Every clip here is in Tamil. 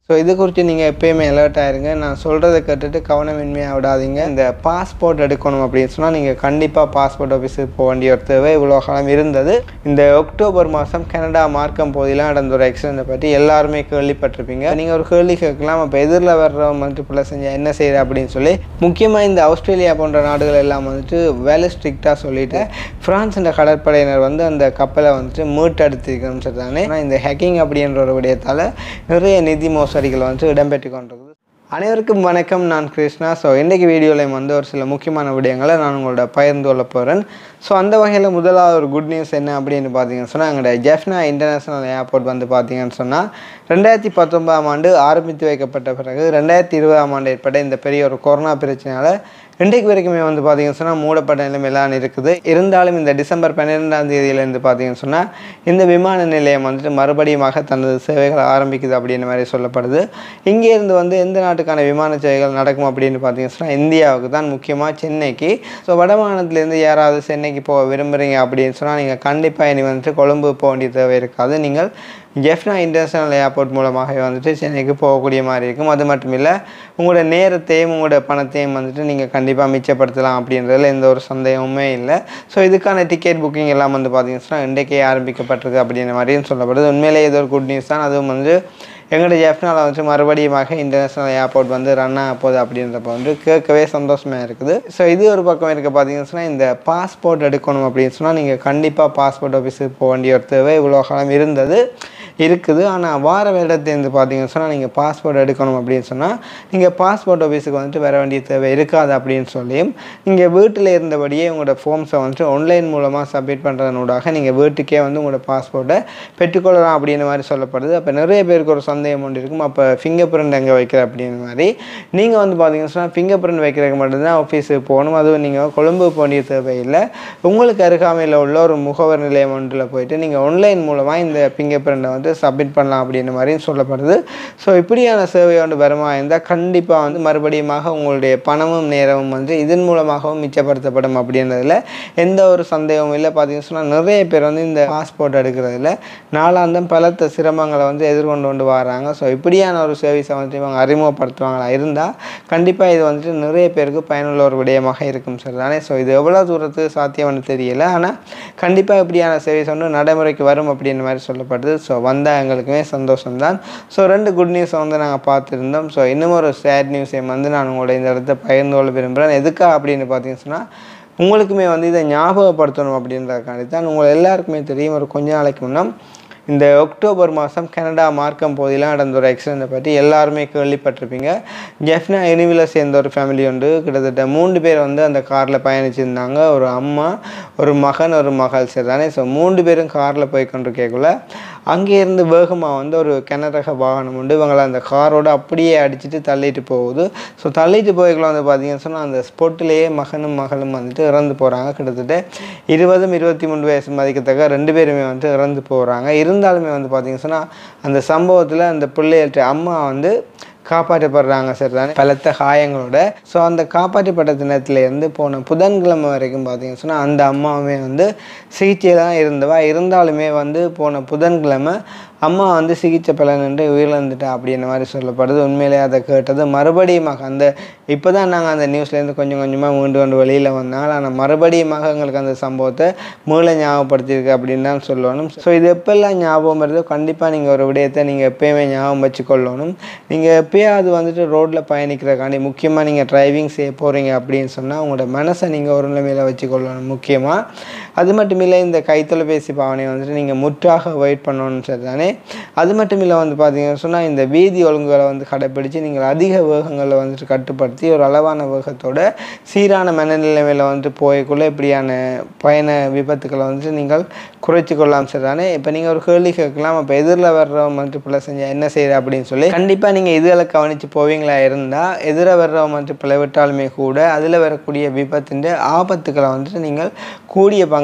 ஸோ இது குறித்து நீங்கள் எப்பயுமே அலர்ட் ஆயிருங்க நான் சொல்கிறத கேட்டுட்டு கவனமின்மையாக விடாதீங்க இந்த பாஸ்போர்ட் எடுக்கணும் அப்படின்னு சொன்னால் நீங்கள் கண்டிப்பாக பாஸ்போர்ட் ஆஃபீஸுக்கு போக வேண்டிய ஒரு தேவை இவ்வளோ காலம் இருந்தது இந்த அக்டோபர் மாதம் கனடா மார்க்கம் பகுதியெலாம் நடந்த ஒரு ஆக்சிடென்ட்டை பற்றி எல்லாருமே கேள்விப்பட்டிருப்பீங்க நீங்கள் ஒரு கேள்வி கேட்கலாம் அப்போ எதிரில் வர்றவங்க வந்துட்டு பிள்ளை செஞ்சால் என்ன செய்யுது அப்படின்னு சொல்லி முக்கியமாக இந்த ஆஸ்திரேலியா போன்ற நாடுகள் எல்லாம் வந்துட்டு வேலை ஸ்ட்ரிக்டாக சொல்லிட்டு ஃப்ரான்ஸ் இந்த கடற்படையினர் வந்து அந்த கப்பலை வந்துட்டு மீட்டெடுத்திருக்கணும் சரி தானே ஆனால் இந்த ஹேக்கிங் அப்படின்ற ஒரு விடயத்தால் நிறைய நிதி மோசடிகள் வந்துட்டு இடம்பெற்று கொண்டிருக்குது அனைவருக்கும் வணக்கம் நான் கிருஷ்ணா ஸோ இன்றைக்கு வீடியோவில் வந்து ஒரு சில முக்கியமான விடயங்களை நான் உங்களோட பகிர்ந்து கொள்ள போகிறேன் ஸோ அந்த வகையில் முதலாவது ஒரு குட் நியூஸ் என்ன அப்படின்னு பார்த்தீங்கன்னு சொன்னால் எங்களோட ஜெஃப்னா இன்டர்நேஷ்னல் ஏர்போர்ட் வந்து பார்த்தீங்கன்னு சொன்னால் ரெண்டாயிரத்தி பத்தொன்பதாம் ஆண்டு ஆரம்பித்து வைக்கப்பட்ட பிறகு ரெண்டாயிரத்தி இருபதாம் ஆண்டு ஏற்பட்ட இந்த பெரிய ஒரு கொரோனா பிரச்சனையால் இன்றைக்கு வரைக்குமே வந்து பார்த்தீங்கன்னு சொன்னால் மூடப்பட்ட நிலைமையெல்லாம் இருக்குது இருந்தாலும் இந்த டிசம்பர் பன்னிரெண்டாம் தேதியிலேருந்து பார்த்தீங்கன்னு சொன்னால் இந்த விமான நிலையம் வந்துட்டு மறுபடியுமாக தனது சேவைகளை ஆரம்பிக்குது அப்படின்ற மாதிரி சொல்லப்படுது இங்கே இருந்து வந்து எந்த நாட்டுக்கான விமான சேவைகள் நடக்கும் அப்படின்னு பார்த்தீங்கன்னு சொன்னால் இந்தியாவுக்கு தான் முக்கியமாக சென்னைக்கு ஸோ வடமாநிலத்திலேருந்து யாராவது சென்னைக்கு போக விரும்புகிறீங்க அப்படின்னு சொன்னால் நீங்கள் கண்டிப்பாக இனி வந்துட்டு கொழும்பு போக வேண்டிய தேவை இருக்காது நீங்கள் ஜெஃப்னா இன்டர்நேஷ்னல் ஏர்போர்ட் மூலமாக வந்துட்டு சென்னைக்கு போகக்கூடிய மாதிரி இருக்கும் அது மட்டும் இல்லை உங்களோட நேரத்தையும் உங்களோட பணத்தையும் வந்துட்டு நீங்கள் கண்டிப்பாக மிச்சப்படுத்தலாம் அப்படின்றதுல எந்த ஒரு சந்தேகமுமே இல்லை ஸோ இதுக்கான டிக்கெட் புக்கிங் எல்லாம் வந்து பார்த்தீங்கன்னா இன்றைக்கே ஆரம்பிக்கப்பட்டிருக்கு அப்படின்ற மாதிரியும் சொல்லப்படுது உண்மையிலேயே இது ஒரு குட் நியூஸ் தான் அதுவும் வந்து எங்களோட ஜெஃப்னாவில் வந்து மறுபடியுமாக இன்டர்நேஷ்னல் ஏர்போர்ட் வந்து ரன் ஆக போகுது அப்படின்றப்ப வந்து கேட்கவே சந்தோஷமாக இருக்குது ஸோ இது ஒரு பக்கம் இருக்க பார்த்தீங்கன்னு சொன்னால் இந்த பாஸ்போர்ட் எடுக்கணும் அப்படின்னு சொன்னால் நீங்கள் கண்டிப்பாக பாஸ்போர்ட் ஆஃபீஸுக்கு போக வேண்டிய ஒரு தேவை இவ்வளோ காலம் இருந்தது இருக்குது ஆனால் வார வேடத்துலேருந்து பார்த்தீங்கன்னு சொன்னால் நீங்கள் பாஸ்போர்ட் எடுக்கணும் அப்படின்னு சொன்னால் நீங்கள் பாஸ்போர்ட் ஆஃபீஸுக்கு வந்துட்டு வர வேண்டிய தேவை இருக்காது அப்படின்னு சொல்லியும் நீங்கள் வீட்டில் இருந்தபடியே உங்களோட ஃபார்ம்ஸை வந்துட்டு ஆன்லைன் மூலமாக சப்மிட் பண்ணுறதனூடாக நீங்கள் வீட்டுக்கே வந்து உங்களோட பாஸ்போர்ட்டை பெற்றுக்கொள்ளலாம் அப்படின்ற மாதிரி சொல்லப்படுது அப்போ நிறைய பேருக்கு ஒரு சந்தேகம் ஒன்று இருக்கும் அப்போ ஃபிங்கர் பிரிண்ட் எங்கே வைக்கிற அப்படின்ற மாதிரி நீங்கள் வந்து பார்த்தீங்கன்னு சொன்னால் ஃபிங்கர் பிரிண்ட் வைக்கிறதுக்கு மட்டும்தான் ஆஃபீஸுக்கு போகணும் அதுவும் நீங்கள் கொழும்பு போக வேண்டிய தேவையில்லை உங்களுக்கு அருகாமையில் உள்ள ஒரு முகவர் நிலையம் ஒன்றில் போயிட்டு நீங்கள் ஆன்லைன் மூலமாக இந்த ஃபிங்கர் பிரிண்டை வந்து சப்மிட் பண்ணலாம் அப்படின்ற மாதிரியும் சொல்லப்படுது ஸோ இப்படியான சேவை வந்து வருமா இருந்தால் கண்டிப்பாக வந்து மறுபடியுமாக உங்களுடைய பணமும் நேரமும் வந்து இதன் மூலமாகவும் மிச்சப்படுத்தப்படும் அப்படின்றதுல எந்த ஒரு சந்தேகமும் இல்லை பார்த்தீங்கன்னு சொன்னால் நிறைய பேர் வந்து இந்த பாஸ்போர்ட் எடுக்கிறதுல நாளாந்தம் பலத்த சிரமங்களை வந்து எதிர்கொண்டு கொண்டு வராங்க ஸோ இப்படியான ஒரு சர்வீஸை வந்து இவங்க அறிமுகப்படுத்துவாங்களா இருந்தால் கண்டிப்பாக இது வந்துட்டு நிறைய பேருக்கு பயனுள்ள ஒரு விடயமாக இருக்கும் சார் தானே ஸோ இது எவ்வளோ தூரத்துக்கு சாத்தியம்னு தெரியல ஆனால் கண்டிப்பாக இப்படியான சர்வீஸ் வந்து நடைமுறைக்கு வரும் அப்படின்ற மாதிரி சொல்லப்படுது ஸோ வந்தால் எங்களுக்குமே சந்தோஷம்தான் ஸோ ரெண்டு குட் நியூஸை வந்து நாங்கள் பார்த்துருந்தோம் ஸோ இன்னும் ஒரு சேட் நியூஸையும் வந்து நான் உங்களோட இந்த இடத்த பகிர்ந்து கொள்ள விரும்புகிறேன் எதுக்காக அப்படின்னு பார்த்தீங்கன்னு சொன்னால் உங்களுக்குமே வந்து இதை ஞாபகப்படுத்தணும் அப்படின்றதுக்காண்டி தான் உங்களை எல்லாருக்குமே தெரியும் ஒரு கொஞ்ச நாளைக்கு முன்னம் இந்த அக்டோபர் மாதம் கனடா மார்க்கம் பகுதியில் நடந்த ஒரு ஆக்சிடெண்ட்டை பற்றி எல்லாருமே கேள்விப்பட்டிருப்பீங்க ஜெஃப்னா இனிவில் சேர்ந்த ஒரு ஃபேமிலி உண்டு கிட்டத்தட்ட மூன்று பேர் வந்து அந்த காரில் பயணிச்சிருந்தாங்க ஒரு அம்மா ஒரு மகன் ஒரு மகள் சரி தானே ஸோ மூன்று பேரும் காரில் போய் கொண்டு கேட்கல அங்கேருந்து வேகமாக வந்து ஒரு கிணறக வாகனம் உண்டு இவங்களை அந்த காரோட அப்படியே அடிச்சுட்டு தள்ளிட்டு போகுது ஸோ தள்ளிட்டு போய்க்குள்ள வந்து பார்த்தீங்கன்னு சொன்னால் அந்த ஸ்பொட்டிலேயே மகனும் மகளும் வந்துட்டு இறந்து போகிறாங்க கிட்டத்தட்ட இருபதும் இருபத்தி மூணு வயசு மதிக்கத்தக்க ரெண்டு பேருமே வந்துட்டு இறந்து போகிறாங்க இருந்தாலுமே வந்து பார்த்தீங்கன்னு சொன்னால் அந்த சம்பவத்தில் அந்த பிள்ளைகள்ட்ட அம்மா வந்து காப்பாற்றப்படுறாங்க சரி தானே பலத்த காயங்களோட ஸோ அந்த காப்பாற்றப்பட்ட தினத்துலேருந்து போன புதன்கிழமை வரைக்கும் பார்த்தீங்கன்னு சொன்னால் அந்த அம்மாவுமே வந்து சிகிச்சை தான் இருந்தவா இருந்தாலுமே வந்து போன புதன்கிழமை அம்மா வந்து சிகிச்சை பலனின்றி உயிரிழந்துட்டா அப்படின்ற மாதிரி சொல்லப்படுது உண்மையிலே அதை கேட்டது மறுபடியுமாக அந்த இப்போ தான் நாங்கள் அந்த நியூஸ்லேருந்து கொஞ்சம் கொஞ்சமாக மீண்டு கொண்டு வெளியில் வந்தாங்க ஆனால் மறுபடியுமாக எங்களுக்கு அந்த சம்பவத்தை மூளை ஞாபகப்படுத்தியிருக்கு அப்படின்னு தான் சொல்லணும் ஸோ இது எப்பெல்லாம் ஞாபகம் வருதோ கண்டிப்பாக நீங்கள் ஒரு விடயத்தை நீங்கள் எப்பயுமே ஞாபகம் வச்சுக்கொள்ளணும் நீங்கள் எப்பயாவது வந்துட்டு ரோட்டில் பயணிக்கிறக்காண்டி முக்கியமாக நீங்கள் டிரைவிங் செய்ய போகிறீங்க அப்படின்னு சொன்னால் உங்களோட மனசை நீங்கள் ஒரு நிலைமையில் வச்சுக்கொள்ளணும் முக்கியமாக அது மட்டும் இல்லை இந்த கைத்தொலைபேசி பாவனையை வந்துட்டு நீங்கள் முற்றாக வெயிட் பண்ணணும் சரி தானே அது மட்டும் இல்லை வந்து பார்த்தீங்கன்னு சொன்னால் இந்த வீதி ஒழுங்குகளை வந்து கடைப்பிடித்து நீங்கள் அதிக வேகங்களை வந்துட்டு கட்டுப்படுத்தி ஒரு அளவான வேகத்தோட சீரான மனநிலைமையில் வந்துட்டு போய்க்குள்ளே இப்படியான பயண விபத்துக்களை வந்துட்டு நீங்கள் குறைச்சி கொள்ளலாம் சரி தானே இப்போ நீங்கள் ஒரு கேள்வி கேட்கலாம் அப்போ எதிரில் வர்றவங்க வந்துட்டு பிள்ளை செஞ்சால் என்ன செய்யுது அப்படின்னு சொல்லி கண்டிப்பாக நீங்கள் இதுகளை கவனித்து போவீங்களா இருந்தால் எதிர வர்றவங்க வந்துட்டு பிள்ளை விட்டாலுமே கூட அதில் வரக்கூடிய விபத்தின் ஆபத்துக்களை வந்துட்டு நீங்கள் கூடிய பங்கு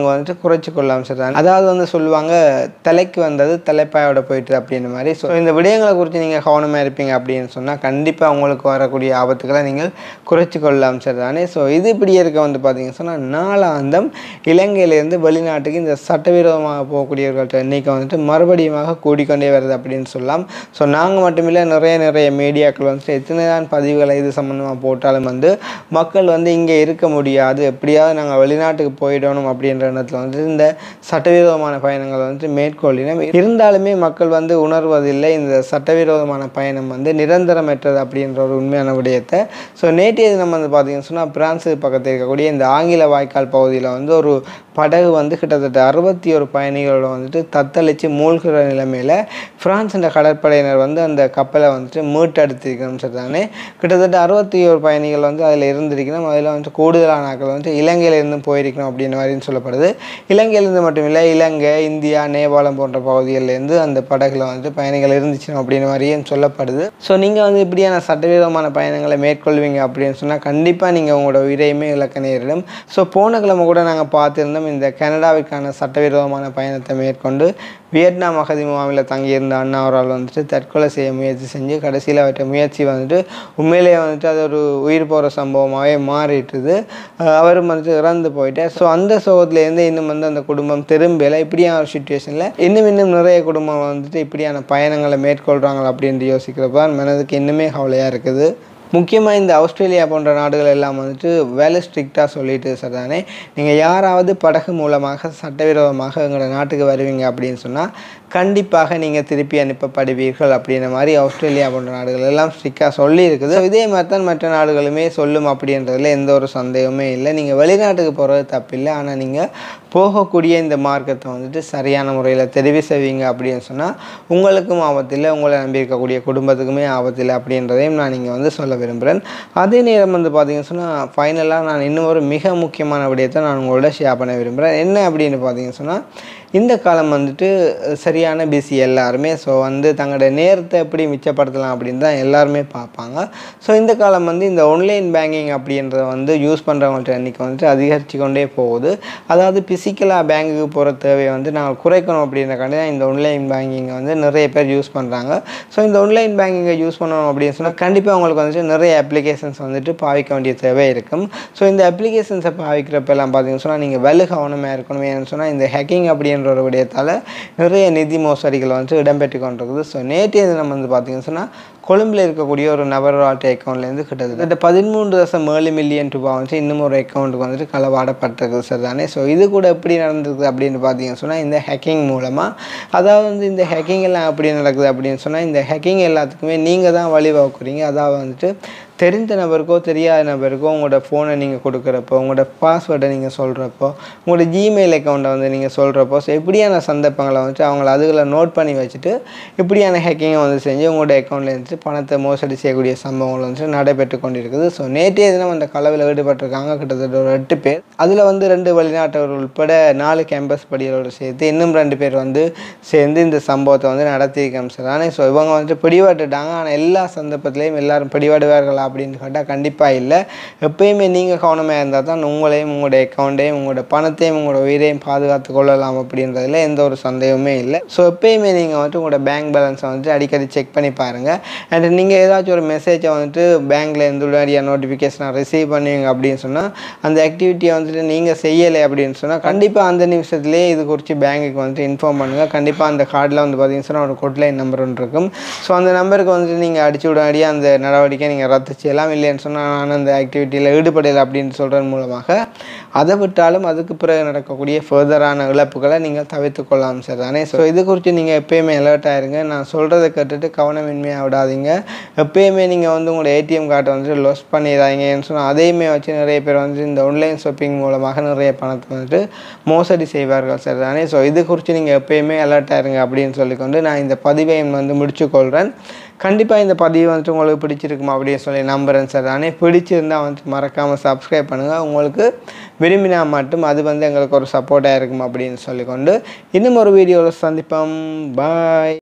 இவங்க வந்துட்டு குறைச்சி கொள்ளலாம் சரிதான் அதாவது வந்து சொல்லுவாங்க தலைக்கு வந்தது தலைப்பாயோட போயிட்டு அப்படின்ற மாதிரி ஸோ இந்த விடயங்களை குறித்து நீங்கள் கவனமாக இருப்பீங்க அப்படின்னு சொன்னால் கண்டிப்பாக உங்களுக்கு வரக்கூடிய ஆபத்துக்களை நீங்கள் குறைச்சி கொள்ளலாம் சரிதானே ஸோ இது இப்படியே இருக்க வந்து பார்த்தீங்கன்னு சொன்னால் நாளாந்தம் இலங்கையிலேருந்து வெளிநாட்டுக்கு இந்த சட்டவிரோதமாக போகக்கூடியவர்கள்ட்ட எண்ணிக்கை வந்துட்டு மறுபடியுமாக கூடிக்கொண்டே வருது அப்படின்னு சொல்லலாம் ஸோ நாங்கள் மட்டுமில்லை நிறைய நிறைய மீடியாக்கள் வந்துட்டு எத்தனை தான் பதிவுகளை இது சம்மந்தமாக போட்டாலும் வந்து மக்கள் வந்து இங்கே இருக்க முடியாது எப்படியாவது நாங்கள் வெளிநாட்டுக்கு போயிடணும் அப்படின்ற எண்ணத்தில் வந்து இந்த சட்டவிரோதமான பயணங்களை வந்து மேற்கொள்ளினோம் இருந்தாலுமே மக்கள் வந்து உணர்வதில்லை இந்த சட்டவிரோதமான பயணம் வந்து நிரந்தரமற்றது அப்படின்ற ஒரு உண்மையான விடயத்தை ஸோ நேற்றைய தினம் வந்து பார்த்தீங்கன்னு சொன்னால் பிரான்ஸு பக்கத்தில் இருக்கக்கூடிய இந்த ஆங்கில வாய்க்கால் பகுதியில் வந்து ஒரு படகு வந்து கிட்டத்தட்ட அறுபத்தி ஒரு பயணிகளோட வந்துட்டு தத்தளித்து மூழ்கிற நிலைமையில் பிரான்ஸ் என்ற கடற்படையினர் வந்து அந்த கப்பலை வந்துட்டு மீட்டெடுத்திருக்கணும் சரிதானே கிட்டத்தட்ட அறுபத்தி ஒரு பயணிகள் வந்து அதில் இருந்திருக்கணும் அதில் வந்துட்டு கூடுதலான ஆட்கள் வந்துட்டு இலங்கையிலேருந்து போயிருக்கணும் அப்படின்ற மாதிரின்னு சொல்லப்படுது இலங்கையிலேருந்து மட்டும் இல்லை இலங்கை இந்தியா நேபாளம் போன்ற பகுதிகளிலேருந்து அந்த படகுல வந்துட்டு பயணிகள் இருந்துச்சு அப்படின்ற மாதிரியும் சொல்லப்படுது ஸோ நீங்கள் வந்து இப்படியான சட்டவிரோதமான பயணங்களை மேற்கொள்வீங்க அப்படின்னு சொன்னால் கண்டிப்பாக நீங்கள் உங்களோட உயிரையுமே இழக்க நேரிடும் ஸோ போன கிழமை கூட நாங்கள் பார்த்துருந்தோம் இந்த கனடாவிற்கான சட்டவிரோதமான பயணத்தை மேற்கொண்டு வியட்நாம் அகதி முகாமில் தங்கியிருந்த அண்ணா அவரால் வந்துட்டு தற்கொலை செய்ய முயற்சி செஞ்சு கடைசியில் அவற்றை முயற்சி வந்துட்டு உண்மையிலேயே வந்துட்டு அது ஒரு உயிர் போகிற சம்பவமாகவே மாறிட்டுது அஹ் அவரும் வந்துட்டு இறந்து போயிட்டார் ஸோ அந்த சோகத்துலேருந்து இன்னும் வந்து அந்த குடும்பம் திரும்பலை இப்படியான ஒரு சுச்சுவேஷனில் இன்னும் இன்னும் நிறைய குடும்பம் வந்துட்டு இப்படியான பயணங்களை மேற்கொள்கிறாங்க அப்படின்ட்டு யோசிக்கிறப்ப தான் மனதுக்கு இன்னுமே கவலையாக இருக்குது முக்கியமாக இந்த ஆஸ்திரேலியா போன்ற நாடுகள் எல்லாம் வந்துட்டு வேலை ஸ்ட்ரிக்டாக சொல்லிட்டு சார் தானே நீங்கள் யாராவது படகு மூலமாக சட்டவிரோதமாக எங்களோட நாட்டுக்கு வருவீங்க அப்படின்னு சொன்னால் கண்டிப்பாக நீங்கள் திருப்பி அனுப்பப்படுவீர்கள் அப்படின்ற மாதிரி ஆஸ்திரேலியா போன்ற நாடுகள் எல்லாம் ஸ்ட்ரிக்டாக சொல்லி இருக்குது So, இதே மாதிரி தான் மற்ற நாடுகளுமே சொல்லும் அப்படின்றதுல எந்த ஒரு சந்தேகமே இல்லை நீங்கள் வெளிநாட்டுக்கு போகிறது தப்பில்லை ஆனால் நீங்கள் போகக்கூடிய இந்த மார்க்கத்தை வந்துட்டு சரியான முறையில் தெரிவு செய்வீங்க அப்படின்னு சொன்னால் உங்களுக்கும் ஆபத்தில் உங்களை நம்பி இருக்கக்கூடிய குடும்பத்துக்குமே ஆபத்தில் அப்படின்றதையும் நான் இங்கே வந்து சொல்ல விரும்புகிறேன் அதே நேரம் வந்து பார்த்தீங்கன்னு சொன்னால் ஃபைனலாக நான் இன்னும் ஒரு மிக முக்கியமான விடயத்தை நான் உங்களோட ஷேர் பண்ண விரும்புகிறேன் என்ன அப்படின்னு பார்த்தீங்கன்னு சொன்னால் இந்த காலம் வந்துட்டு சரியான பிஸி எல்லாருமே ஸோ வந்து தங்களோட நேரத்தை எப்படி மிச்சப்படுத்தலாம் அப்படின்னு தான் எல்லாருமே பார்ப்பாங்க ஸோ இந்த காலம் வந்து இந்த ஆன்லைன் பேங்கிங் அப்படின்றத வந்து யூஸ் பண்ணுறவங்கள்ட்ட எண்ணிக்கை வந்துட்டு அதிகரித்து கொண்டே போகுது அதாவது ஃபிசிக்கலாக பேங்குக்கு போகிற தேவையை வந்து நாங்கள் குறைக்கணும் அப்படின்றக்காண்டி தான் இந்த ஆன்லைன் பேங்கிங்கை வந்து நிறைய பேர் யூஸ் பண்ணுறாங்க ஸோ இந்த ஆன்லைன் பேங்கிங்கை யூஸ் பண்ணணும் அப்படின்னு சொன்னால் கண்டிப்பாக உங்களுக்கு வந்துட்டு நிறைய அப்ளிகேஷன்ஸ் வந்துட்டு பாவிக்க வேண்டிய தேவை இருக்கும் ஸோ இந்த அப்ளிகேஷன்ஸை பாவிக்கிறப்பெல்லாம் பார்த்தீங்கன்னு சொன்னால் நீங்கள் வெலு கவனமாக இருக்கணும் ஏன்னு சொன்னால் இந்த ஹேக்கிங் அப்படின்ற ஒரு விடயத்தால் நிறைய நிதி மோசடிகள் வந்து இடம்பெற்று கொண்டிருக்குது ஸோ நேற்றைய தினம் வந்து பார்த்தீங்கன்னு சொன்னால் கொழும்பில் இருக்கக்கூடிய ஒரு நபரோட அக்கௌண்ட்லேருந்து கிட்டத்தட்ட பதிமூன்று தசம் ஏழு மில்லியன் ரூபாய் வந்து இன்னும் ஒரு அக்கௌண்ட்டுக்கு வந்துட்டு களவாடப்பட்டிருக்குது சார் தானே ஸோ இது கூட எப்படி நடந்திருக்குது அப்படின்னு பார்த்தீங்கன்னு சொன்னால் இந்த ஹேக்கிங் மூலமாக அதாவது வந்து இந்த ஹேக்கிங் எல்லாம் எப்படி நடக்குது அப்படின்னு சொன்னால் இந்த ஹேக்கிங் எல்லாத்துக்குமே நீங்கள் தான் வழிவகுக்குறீங்க அதாவது வந்துட்டு தெரிந்த நபருக்கோ தெரியாத நபருக்கோ உங்களோட ஃபோனை நீங்கள் கொடுக்குறப்போ உங்களோட பாஸ்வேர்டை நீங்கள் சொல்கிறப்போ உங்களோட ஜிமெயில் அக்கௌண்ட்டை வந்து நீங்கள் சொல்கிறப்போ ஸோ இப்படியான சந்தர்ப்பங்களை வந்துட்டு அவங்கள அதுகளை நோட் பண்ணி வச்சுட்டு இப்படியான ஹேக்கிங்கை வந்து செஞ்சு உங்களோட அக்கௌண்ட்டில் இருந்துட்டு பணத்தை மோசடி செய்யக்கூடிய சம்பவங்கள் வந்துட்டு நடைபெற்று கொண்டிருக்குது ஸோ நேற்றைய தினம் அந்த களவில் ஈடுபட்டிருக்காங்க கிட்டத்தட்ட ஒரு எட்டு பேர் அதில் வந்து ரெண்டு வெளிநாட்டவர் உட்பட நாலு கேம்பஸ் படிகளோடு சேர்த்து இன்னும் ரெண்டு பேர் வந்து சேர்ந்து இந்த சம்பவத்தை வந்து நடத்தியிருக்காங்க சார் ஆனால் ஸோ இவங்க வந்துட்டு பிடிவாட்டுட்டாங்க ஆனால் எல்லா சந்தர்ப்பத்திலையும் எல்லாரும் பிடிவாடுவார்களா அப்படின்னு கேட்டால் கண்டிப்பாக இல்லை எப்பயுமே நீங்கள் கவனமாக இருந்தால் தான் உங்களையும் உங்களுடைய அக்கௌண்ட்டையும் உங்களோட பணத்தையும் உங்களோட உயிரையும் பாதுகாத்து கொள்ளலாம் அப்படின்றதுல எந்த ஒரு சந்தேகமே இல்லை ஸோ எப்பயுமே நீங்கள் வந்துட்டு உங்களோட பேங்க் பேலன்ஸை வந்துட்டு அடிக்கடி செக் பண்ணி பாருங்கள் அண்ட் நீங்கள் ஏதாச்சும் ஒரு மெசேஜை வந்துட்டு பேங்க்கில் இருந்து உடனடியாக நோட்டிஃபிகேஷனை ரிசீவ் பண்ணுவீங்க அப்படின்னு சொன்னால் அந்த ஆக்டிவிட்டியை வந்துட்டு நீங்கள் செய்யலை அப்படின்னு சொன்னால் கண்டிப்பாக அந்த நிமிஷத்துலேயே இது குறித்து பேங்க்குக்கு வந்துட்டு இன்ஃபார்ம் பண்ணுங்கள் கண்டிப்பாக அந்த கார்டில் வந்து பார்த்தீங்கன்னா சொன்னா ஒரு கொட்லைன் நம்பர் ஒன்று இருக்கும் ஸோ அந்த நம்பருக்கு வந்துட்டு நீங்கள் அடிச்சு உடனடியாக அந்த நடவடிக்கை நீங்கள் ரத்து செய்யலாம் இல்லைன்னு சொன்னால் நான் அந்த ஆக்டிவிட்டியில் ஈடுபடலை அப்படின்னு சொல்கிறது மூலமாக அதை விட்டாலும் அதுக்கு பிறகு நடக்கக்கூடிய ஃபர்தரான இழப்புகளை நீங்கள் தவிர்த்து கொள்ளலாம் சார் தானே ஸோ இது குறித்து நீங்கள் எப்பயுமே அலர்ட் ஆயிருங்க நான் சொல்கிறத கேட்டுட்டு கவனமின்மையாக விடாதீங்க எப்பயுமே நீங்கள் வந்து உங்களோட ஏடிஎம் கார்டை வந்துட்டு லொஸ் பண்ணிடாதீங்கன்னு சொன்னால் அதையுமே வச்சு நிறைய பேர் வந்து இந்த ஆன்லைன் ஷாப்பிங் மூலமாக நிறைய பணத்தை வந்துட்டு மோசடி செய்வார்கள் சார் தானே ஸோ இது குறித்து நீங்கள் எப்பயுமே அலர்ட் ஆயிருங்க அப்படின்னு சொல்லிக்கொண்டு நான் இந்த பதிவை வந்து முடிச்சுக்கொள்கிறேன் கண்டிப்பாக இந்த பதிவு வந்துட்டு உங்களுக்கு பிடிச்சிருக்குமா அப்படின்னு சொல்லி நம்புகிறேன் சார் தானே பிடிச்சிருந்தால் வந்துட்டு மறக்காமல் சப்ஸ்கிரைப் பண்ணுங்கள் உங்களுக்கு விரும்பினா மட்டும் அது வந்து எங்களுக்கு ஒரு சப்போர்ட்டாக இருக்கும் அப்படின்னு சொல்லிக்கொண்டு இன்னும் ஒரு வீடியோவில் சந்திப்போம் பாய்